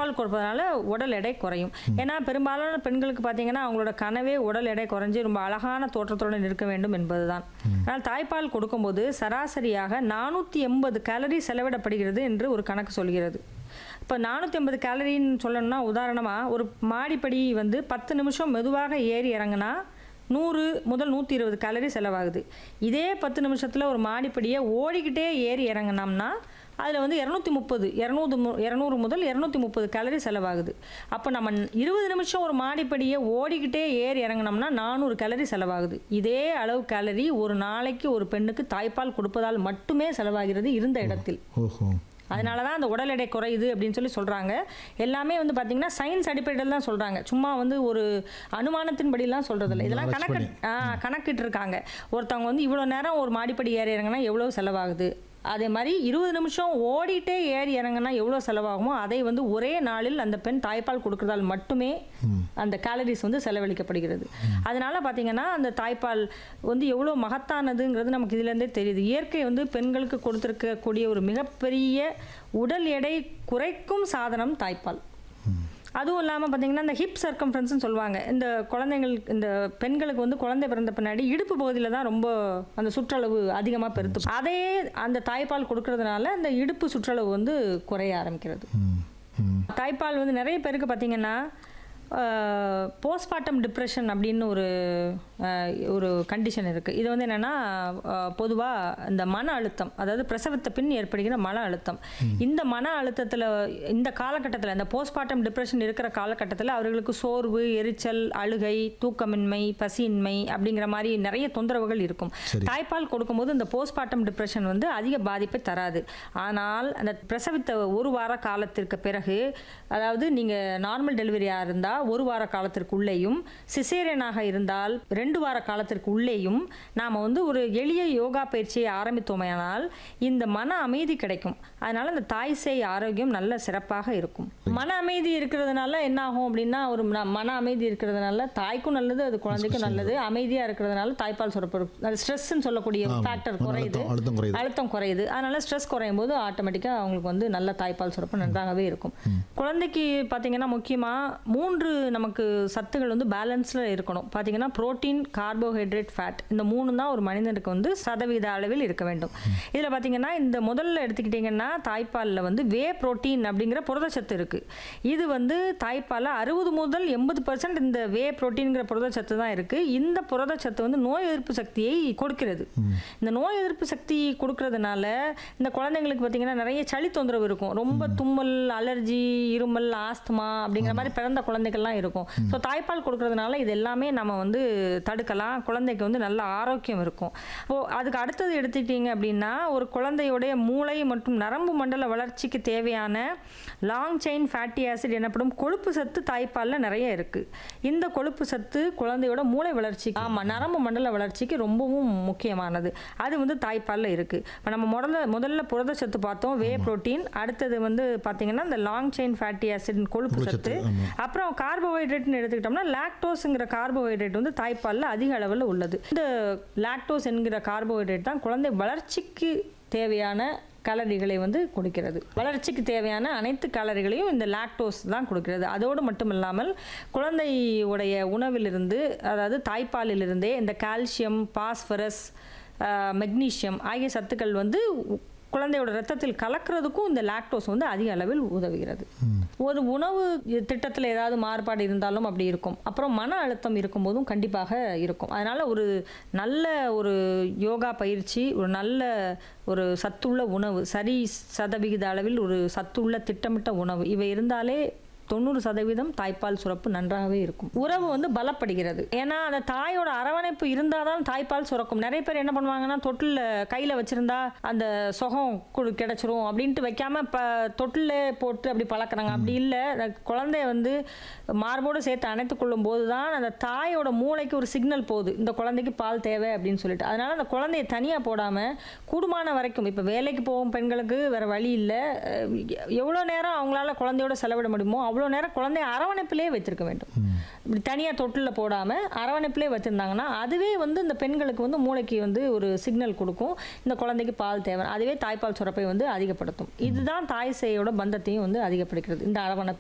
தாய்ப்பால் கொடுப்பதனால உடல் எடை குறையும் ஏன்னா பெரும்பாலான பெண்களுக்கு பார்த்தீங்கன்னா அவங்களோட கனவே உடல் எடை குறைஞ்சு ரொம்ப அழகான தோற்றத்துடன் இருக்க வேண்டும் என்பதுதான் ஆனால் தாய்ப்பால் கொடுக்கும்போது சராசரியாக நானூற்றி எண்பது கேலரி செலவிடப்படுகிறது என்று ஒரு கணக்கு சொல்கிறது இப்போ நானூற்றி ஐம்பது கேலரின்னு சொல்லணும்னா உதாரணமாக ஒரு மாடிப்படி வந்து பத்து நிமிஷம் மெதுவாக ஏறி இறங்குனா நூறு முதல் நூற்றி இருபது கேலரி செலவாகுது இதே பத்து நிமிஷத்தில் ஒரு மாடிப்படியை ஓடிக்கிட்டே ஏறி இறங்குனோம்னா அதில் வந்து இரநூத்தி முப்பது இரநூறு மு இரநூறு முதல் இரநூத்தி முப்பது கேலரி செலவாகுது அப்போ நம்ம இருபது நிமிஷம் ஒரு மாடிப்படியை ஓடிக்கிட்டே ஏறி இறங்குனோம்னா நானூறு கேலரி செலவாகுது இதே அளவு கேலரி ஒரு நாளைக்கு ஒரு பெண்ணுக்கு தாய்ப்பால் கொடுப்பதால் மட்டுமே செலவாகிறது இருந்த இடத்தில் ஓஹோ அதனால தான் அந்த உடல் எடை குறையுது அப்படின்னு சொல்லி சொல்கிறாங்க எல்லாமே வந்து பார்த்தீங்கன்னா சயின்ஸ் அடிப்படையில் தான் சொல்கிறாங்க சும்மா வந்து ஒரு அனுமானத்தின்படிலாம் சொல்கிறதில்ல இதெல்லாம் கணக்கு ஆ கணக்கிட்டு இருக்காங்க ஒருத்தவங்க வந்து இவ்வளோ நேரம் ஒரு மாடிப்படி ஏறி இறங்கினா எவ்வளோ செலவாகுது அதே மாதிரி இருபது நிமிஷம் ஓடிட்டே ஏறி இறங்கினா எவ்வளோ செலவாகுமோ அதை வந்து ஒரே நாளில் அந்த பெண் தாய்ப்பால் கொடுக்கறதால் மட்டுமே அந்த கேலரிஸ் வந்து செலவழிக்கப்படுகிறது அதனால பார்த்தீங்கன்னா அந்த தாய்ப்பால் வந்து எவ்வளோ மகத்தானதுங்கிறது நமக்கு இதுலேருந்தே தெரியுது இயற்கை வந்து பெண்களுக்கு கொடுத்துருக்கக்கூடிய ஒரு மிகப்பெரிய உடல் எடை குறைக்கும் சாதனம் தாய்ப்பால் அதுவும் இல்லாமல் பார்த்தீங்கன்னா இந்த ஹிப் சர்க்கம்ஃபரன்ஸ்னு சொல்லுவாங்க இந்த குழந்தைங்களுக்கு இந்த பெண்களுக்கு வந்து குழந்தை பிறந்த பின்னாடி இடுப்பு பகுதியில் தான் ரொம்ப அந்த சுற்றளவு அதிகமாக பெருத்து அதே அந்த தாய்ப்பால் கொடுக்கறதுனால அந்த இடுப்பு சுற்றளவு வந்து குறைய ஆரம்பிக்கிறது ம் ம் தாய்ப்பால் வந்து நிறைய பேருக்கு பார்த்தீங்கன்னா போஸ்ட்மார்ட்டம் டிப்ரெஷன் அப்படின்னு ஒரு அஹ், ஒரு கண்டிஷன் இருக்குது இது வந்து என்னென்னா பொதுவாக இந்த மன அழுத்தம் அதாவது பிரசவத்தை பின் ஏற்படுகிற மன அழுத்தம் இந்த மன அழுத்தத்தில் இந்த காலகட்டத்தில் இந்த போஸ்ட்மார்ட்டம் டிப்ரெஷன் இருக்கிற காலகட்டத்தில் அவர்களுக்கு சோர்வு எரிச்சல் அழுகை தூக்கமின்மை பசியின்மை அப்படிங்கிற மாதிரி நிறைய தொந்தரவுகள் இருக்கும் சரி. தாய்ப்பால் கொடுக்கும்போது இந்த போஸ்ட்மார்ட்டம் டிப்ரெஷன் வந்து அதிக பாதிப்பை தராது ஆனால் அந்த பிரசவித்த ஒரு வார காலத்திற்கு பிறகு அதாவது நீங்கள் நார்மல் டெலிவரியாக இருந்தால் ஒரு வார காலத்திற்கு உள்ளேயும் சிசேரியனாக இருந்தால் ரெண்டு வார காலத்திற்கு உள்ளேயும் நாம் வந்து ஒரு எளிய யோகா பயிற்சியை ஆரம்பித்தோமையானால் இந்த மன அமைதி கிடைக்கும் அதனால இந்த தாய் சேய் ஆரோக்கியம் நல்ல சிறப்பாக இருக்கும் மன அமைதி இருக்கிறதுனால என்ன ஆகும் அப்படின்னா ஒரு மன- மன அமைதி இருக்கிறதுனால தாய்க்கும் நல்லது அது குழந்தைக்கும் நல்லது அமைதியாக இருக்கிறதுனால தாய்ப்பால் சுரப்பு அது ஸ்ட்ரெஸ்ன்னு சொல்லக்கூடிய ஃபேக்டர் மன குறையுது அழுத்தம் அழுத்தம் குறையுது அழுத்தம் குறையுது அதனால ஸ்ட்ரெஸ் குறையும் போது ஆட்டோமேட்டிக்காக அவங்களுக்கு வந்து நல்ல தாய்ப்பால் சுரப்பு நன்றாகவே இருக்கும் குழந்தைக்கு பார்த்தீங்கன்னா முக்கியமாக மூன்று நமக்கு சத்துகள் வந்து பேலன்ஸில் இருக்கணும் பார்த்தீங்கன்னா புரோட்டீன் கார்போஹைட்ரேட் ஃபேட் இந்த மூணு தான் ஒரு மனிதனுக்கு வந்து சதவீத அளவில் இருக்க வேண்டும் இதில் பார்த்தீங்கன்னா இந்த முதல்ல எடுத்துக்கிட்டிங்கன்னா தாய்ப்பாலில் வந்து வே புரோட்டீன் அப்படிங்கிற புரதச்சத்து இருக்குது இது வந்து தாய்ப்பாலில் அறுபது முதல் எண்பது பர்சன்ட் இந்த வே புரோட்டீன்கிற புரதச்சத்து தான் இருக்குது இந்த புரதச்சத்து வந்து நோய் எதிர்ப்பு சக்தியை கொடுக்கிறது இந்த நோய் எதிர்ப்பு சக்தி கொடுக்கறதுனால இந்த குழந்தைங்களுக்கு பார்த்தீங்கன்னா நிறைய சளி தொந்தரவு இருக்கும் ரொம்ப தும்மல் அலர்ஜி இருமல் ஆஸ்துமா அப்படிங்கிற மாதிரி பிறந்த குழந்தைகள்லாம் இருக்கும் ஸோ தாய்ப்பால் கொடுக்கறதுனால இது எல்லாமே நம்ம வந்து தடுக்கலாம் குழந்தைக்கு வந்து நல்ல ஆரோக்கியம் இருக்கும் இப்போ அதுக்கு அடுத்தது எடுத்துக்கிட்டீங்க அப்படின்னா ஒரு குழந்தையுடைய மூளை மற்றும் நரம்பு மண்டல வளர்ச்சிக்கு தேவையான லாங் செயின் ஃபேட்டி ஆசிட் எனப்படும் கொழுப்பு சத்து தாய்ப்பாலில் நிறைய இருக்குது இந்த கொழுப்பு சத்து குழந்தையோட மூளை வளர்ச்சிக்கு ஆமாம் நரம்பு மண்டல வளர்ச்சிக்கு ரொம்பவும் முக்கியமானது அது வந்து தாய்ப்பாலில் இருக்குது இப்போ நம்ம முதல்ல முதல்ல புரதச்சத்து பார்த்தோம் வே புரோட்டீன் அடுத்தது வந்து பார்த்தீங்கன்னா இந்த லாங் செயின் ஃபேட்டி ஆசிட் கொழுப்பு சத்து ஆமா. அப்புறம் கார்போஹைட்ரேட்னு எடுத்துக்கிட்டோம்னா லாக்டோஸுங்கிற கார்போஹைட்ரேட் வந்து தாய்ப்பாலில் அதிக அளவில் உள்ளது இந்த லாக்டோஸ் என்கிற கார்போஹைட்ரேட் தான் குழந்தை வளர்ச்சிக்கு தேவையான கலரிகளை வந்து கொடுக்கிறது வளர்ச்சிக்கு தேவையான அனைத்து கலரிகளையும் இந்த லாக்டோஸ் தான் கொடுக்கிறது அதோடு மட்டும் இல்லாமல் குழந்தையுடைய உணவிலிருந்து அதாவது தாய்ப்பாலிலிருந்தே இந்த கால்சியம் பாஸ்பரஸ் மெக்னீசியம் ஆகிய சத்துக்கள் வந்து குழந்தையோட ரத்தத்தில் கலக்கிறதுக்கும் இந்த லாக்டோஸ் வந்து அதிக அளவில் உதவுகிறது ஒரு உணவு திட்டத்தில் ஏதாவது மாறுபாடு இருந்தாலும் அப்படி இருக்கும் அப்புறம் மன அழுத்தம் இருக்கும்போதும் கண்டிப்பாக இருக்கும் அதனால் ஒரு நல்ல ஒரு யோகா பயிற்சி ஒரு நல்ல ஒரு சத்துள்ள உணவு சரி சதவிகித அளவில் ஒரு சத்துள்ள திட்டமிட்ட உணவு இவை இருந்தாலே தொண்ணூறு சதவீதம் தாய்ப்பால் சுரப்பு நன்றாகவே இருக்கும் உறவு வந்து பலப்படுகிறது ஏன்னா அந்த தாயோட அரவணைப்பு இருந்தால் தான் தாய்ப்பால் சுரக்கும் நிறைய பேர் என்ன பண்ணுவாங்கன்னா தொட்டில் கையில் வச்சிருந்தா அந்த சுகம் கொடு கிடைச்சிரும் அப்படின்ட்டு வைக்காம இப்போ தொட்டில் போட்டு அப்படி பழக்கிறாங்க அப்படி இல்லை அந்த குழந்தைய வந்து மார்போடு சேர்த்து அணைத்து கொள்ளும் போது தான் அந்த தாயோட மூளைக்கு ஒரு சிக்னல் போகுது இந்த குழந்தைக்கு பால் தேவை அப்படின்னு சொல்லிட்டு அதனால அந்த குழந்தைய தனியாக போடாமல் கூடுமான வரைக்கும் இப்போ வேலைக்கு போகும் பெண்களுக்கு வேற வழி இல்லை எவ்வளோ நேரம் அவங்களால குழந்தையோட செலவிட முடியுமோ அவ்வளோ நேரம் குழந்தைய அரவணைப்பிலே வைத்திருக்க வேண்டும் இப்படி தனியாக தொட்டில் போடாமல் அரவணைப்பிலே வச்சுருந்தாங்கன்னா அதுவே வந்து இந்த பெண்களுக்கு வந்து மூளைக்கு வந்து ஒரு சிக்னல் கொடுக்கும் இந்த குழந்தைக்கு பால் தேவை அதுவே தாய்ப்பால் சுரப்பை வந்து அதிகப்படுத்தும் இதுதான் தாய் சேயோட பந்தத்தையும் வந்து அதிகப்படுத்துகிறது இந்த அரவணைப்பு